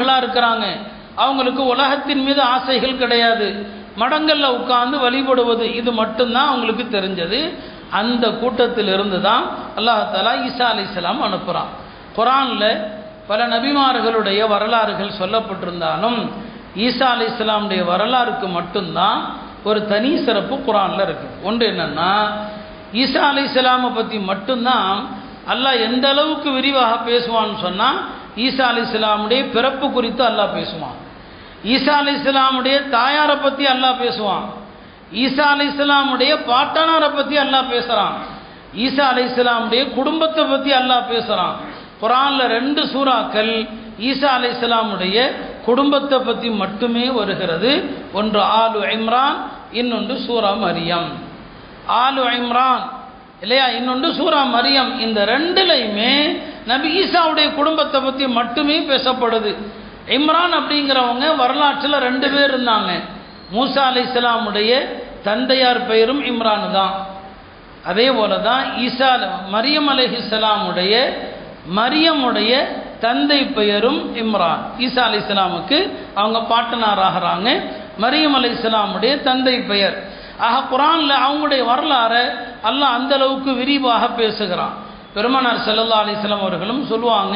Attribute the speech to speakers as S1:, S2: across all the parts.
S1: சிம்பிளாக இருக்கிறாங்க அவங்களுக்கு உலகத்தின் மீது ஆசைகள் கிடையாது மடங்களில் உட்கார்ந்து வழிபடுவது இது மட்டும்தான் அவங்களுக்கு தெரிஞ்சது அந்த கூட்டத்திலிருந்து தான் அல்லாஹாலா ஈசா அலிஸ்லாம் அனுப்புகிறான் குரானில் பல நபிமார்களுடைய வரலாறுகள் சொல்லப்பட்டிருந்தாலும் ஈசா அலி இஸ்லாமுடைய வரலாறுக்கு மட்டும்தான் ஒரு தனி சிறப்பு குரானில் இருக்குது ஒன்று என்னென்னா ஈசா அலி இஸ்லாமை பற்றி மட்டும்தான் அல்லாஹ் எந்த அளவுக்கு விரிவாக பேசுவான்னு சொன்னால் ஈசா அலி இஸ்லாமுடைய பிறப்பு குறித்து அல்லாஹ் பேசுவான் ஈசா அலி இஸ்லாமுடைய தாயாரை பற்றி அல்லாஹ் பேசுவான் ஈசா அலி இஸ்லாமுடைய பாட்டனாரை பற்றி அல்லாஹ் பேசுகிறான் ஈசா அலி இஸ்லாமுடைய குடும்பத்தை பற்றி அல்லாஹ் பேசுகிறான் குரானில் ரெண்டு சூறாக்கள் ஈசா அலி இஸ்லாமுடைய குடும்பத்தை பற்றி மட்டுமே வருகிறது ஒன்று ஆலு இம்ரான் இன்னொன்று சூரா மரியம் ஆலு இம்ரான் இல்லையா இன்னொன்று சூரா மரியம் இந்த ரெண்டுலையுமே நபி ஈசாவுடைய குடும்பத்தை பற்றி மட்டுமே பேசப்படுது இம்ரான் அப்படிங்கிறவங்க வரலாற்றில் ரெண்டு பேர் இருந்தாங்க மூசா அலி இஸ்லாமுடைய தந்தையார் பெயரும் இம்ரான் தான் அதே போல தான் ஈசா மரியம் அலிஹிஸ்லாமுடைய மரியமுடைய தந்தை பெயரும் இம்ரான் ஈசா அலி இஸ்லாமுக்கு அவங்க பாட்டனார் ஆகிறாங்க மரியம் அலி இஸ்லாமுடைய தந்தை பெயர் ஆக குரானில் அவங்களுடைய வரலாறை அல்லாஹ் அந்த அளவுக்கு விரிவாக பேசுகிறான் பெருமனார் செல்லல்லா அலிஸ்லாம் அவர்களும் சொல்லுவாங்க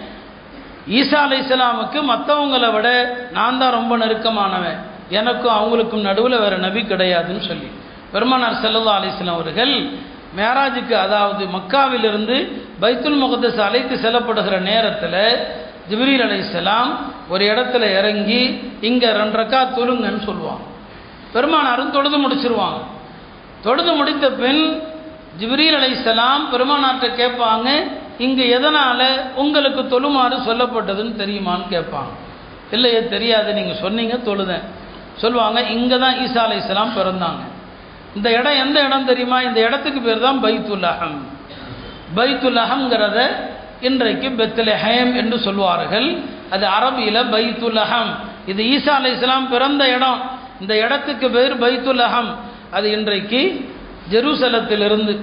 S1: ஈசா அலி இஸ்லாமுக்கு மற்றவங்களை விட நான் தான் ரொம்ப நெருக்கமானவன் எனக்கும் அவங்களுக்கும் நடுவில் வேறு நபி கிடையாதுன்னு சொல்லி பெருமனார் செல்லல்லா அலிஸ்லாம் அவர்கள் மேராஜுக்கு அதாவது மக்காவிலிருந்து பைத்துல் முகத்தஸ் அழைத்து செல்லப்படுகிற நேரத்தில் ஜிப்ரீல் அலைசலாம் ஒரு இடத்துல இறங்கி இங்கே ரெண்டு ரக்கா தொழுங்கன்னு சொல்லுவாங்க பெருமானாரும் தொழுது முடிச்சிருவாங்க தொழுது முடித்த பின் ஜிப்ரீல் அலைசலாம் பெருமானார்கிட்ட கேட்பாங்க இங்கே எதனால் உங்களுக்கு தொழுமாறு சொல்லப்பட்டதுன்னு தெரியுமான்னு கேட்பாங்க இல்லையே தெரியாது நீங்கள் சொன்னீங்க தொழுதேன் சொல்லுவாங்க இங்கே தான் ஈசா அலைசலாம் பிறந்தாங்க இந்த இடம் எந்த இடம் தெரியுமா இந்த இடத்துக்கு பேர் தான் பைத்துல் அஹம் பைத்துல் அஹம்ங்கிறத இன்றைக்கு பெத்லஹேம் என்று சொல்வார்கள் அது அரபியில் பைத்துல் அஹம் இது ஈசா அலை இஸ்லாம் பிறந்த இடம் இந்த இடத்துக்கு பேர் பைத்துல் அஹம் அது இன்றைக்கு ஜெருசலத்திலிருந்து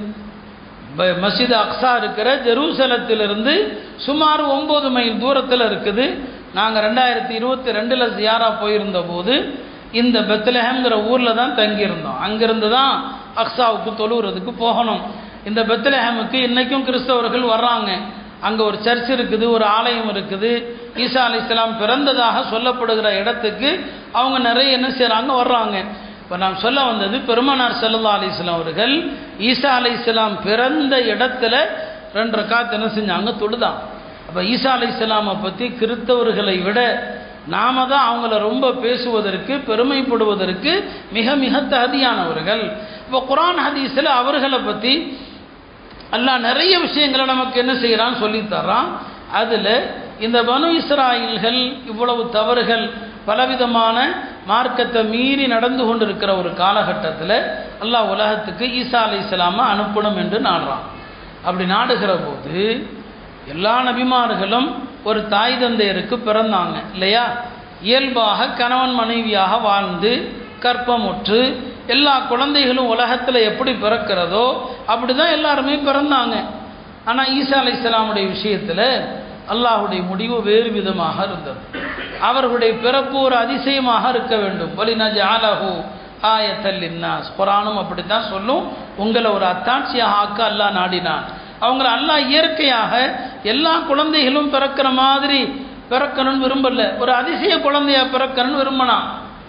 S1: மசித் அக்ஸா இருக்கிற ஜெருசலத்திலிருந்து சுமார் ஒம்பது மைல் தூரத்தில் இருக்குது நாங்கள் ரெண்டாயிரத்தி இருபத்தி ரெண்டில் ஜியாரா போயிருந்த போது இந்த பெத்லஹேம்ங்கிற ஊரில் தான் தங்கியிருந்தோம் அங்கிருந்து தான் அக்ஸாவுக்கு தொழுகிறதுக்கு போகணும் இந்த பெத்லஹேமுக்கு இன்றைக்கும் கிறிஸ்தவர்கள் வர்றாங்க அங்கே ஒரு சர்ச் இருக்குது ஒரு ஆலயம் இருக்குது ஈசா அலி இஸ்லாம் பிறந்ததாக சொல்லப்படுகிற இடத்துக்கு அவங்க நிறைய என்ன செய்கிறாங்க வர்றாங்க இப்போ நான் சொல்ல வந்தது பெருமனார் செல்லல்லா அலி இஸ்லாம் அவர்கள் ஈசா அலி இஸ்லாம் பிறந்த இடத்துல ரெண்டு ரக்காத்து என்ன செஞ்சாங்க தொழுதான் அப்போ ஈசா அலி இஸ்லாமை பற்றி கிறிஸ்தவர்களை விட நாம தான் அவங்கள ரொம்ப பேசுவதற்கு பெருமைப்படுவதற்கு மிக மிக தகுதியானவர்கள் இப்போ குரான் ஹதீஸில் அவர்களை பற்றி அல்லாஹ் நிறைய விஷயங்களை நமக்கு என்ன செய்கிறான்னு சொல்லித்தரான் அதில் இந்த பனு இஸ்ராயில்கள் இவ்வளவு தவறுகள் பலவிதமான மார்க்கத்தை மீறி நடந்து கொண்டிருக்கிற ஒரு காலகட்டத்தில் அல்லாஹ் உலகத்துக்கு ஈசா அலி இஸ்லாமை அனுப்பணும் என்று நாடுறான் அப்படி நாடுகிற போது எல்லா நபிமார்களும் ஒரு தாய் தந்தையருக்கு பிறந்தாங்க இல்லையா இயல்பாக கணவன் மனைவியாக வாழ்ந்து கற்பமுற்று எல்லா குழந்தைகளும் உலகத்தில் எப்படி பிறக்கிறதோ அப்படி தான் எல்லாருமே பிறந்தாங்க ஆனால் ஈசா அலி இஸ்லாமுடைய விஷயத்தில் அல்லாஹுடைய முடிவு வேறு விதமாக இருந்தது அவர்களுடைய பிறப்பு ஒரு அதிசயமாக இருக்க வேண்டும் வலினஜ ஆலஹூ ஆயத்தல் இன்னாஸ் குரானும் அப்படித்தான் சொல்லும் உங்களை ஒரு அத்தாட்சியாக ஆக்க அல்லாஹ் நாடினான் அவங்கள அல்லாஹ் இயற்கையாக எல்லா குழந்தைகளும் பிறக்கிற மாதிரி பிறக்கணும்னு விரும்பல ஒரு அதிசய குழந்தையா பிறக்கணும்னு விரும்பினான்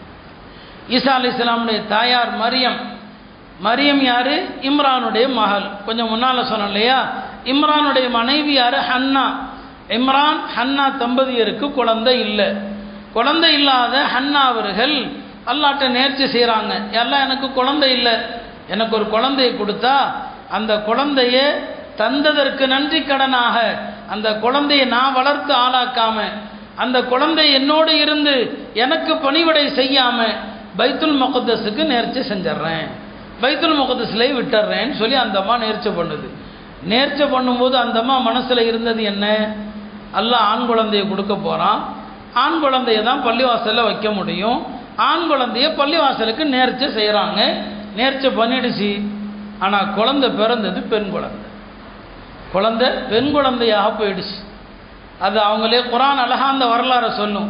S1: ஈசா அலி இஸ்லாமுடைய தாயார் மரியம் மரியம் யாரு இம்ரானுடைய மகள் கொஞ்சம் முன்னால் சொன்னோம் இல்லையா இம்ரானுடைய மனைவி யாரு ஹன்னா இம்ரான் ஹன்னா தம்பதியருக்கு குழந்தை இல்லை குழந்தை இல்லாத ஹன்னா அவர்கள் அல்லாட்ட நேர்ச்சி செய்கிறாங்க எல்லாம் எனக்கு குழந்தை இல்லை எனக்கு ஒரு குழந்தையை கொடுத்தா அந்த குழந்தைய தந்ததற்கு நன்றி கடனாக அந்த குழந்தையை நான் வளர்த்து ஆளாக்காம அந்த குழந்தை என்னோடு இருந்து எனக்கு பணிவிடை செய்யாம பைத்துல் முகத்தஸுக்கு நேர்ச்சி செஞ்சிட்றேன் பைத்துல் முகத்தஸ்லேயே விட்டுறேன்னு சொல்லி அந்த அம்மா நேர்ச்சி பண்ணுது நேர்ச்சி பண்ணும்போது அந்த அம்மா மனசில் இருந்தது என்ன அல்லாஹ் ஆண் குழந்தையை கொடுக்க போகிறான் ஆண் குழந்தைய தான் பள்ளிவாசலில் வைக்க முடியும் ஆண் குழந்தைய பள்ளிவாசலுக்கு நேர்ச்சி செய்கிறாங்க நேர்ச்சி பண்ணிடுச்சு ஆனால் குழந்தை பிறந்தது பெண் குழந்தை குழந்தை பெண் குழந்தையாக போயிடுச்சு அது அவங்களே குரான் அழகா அந்த வரலாறை சொல்லும்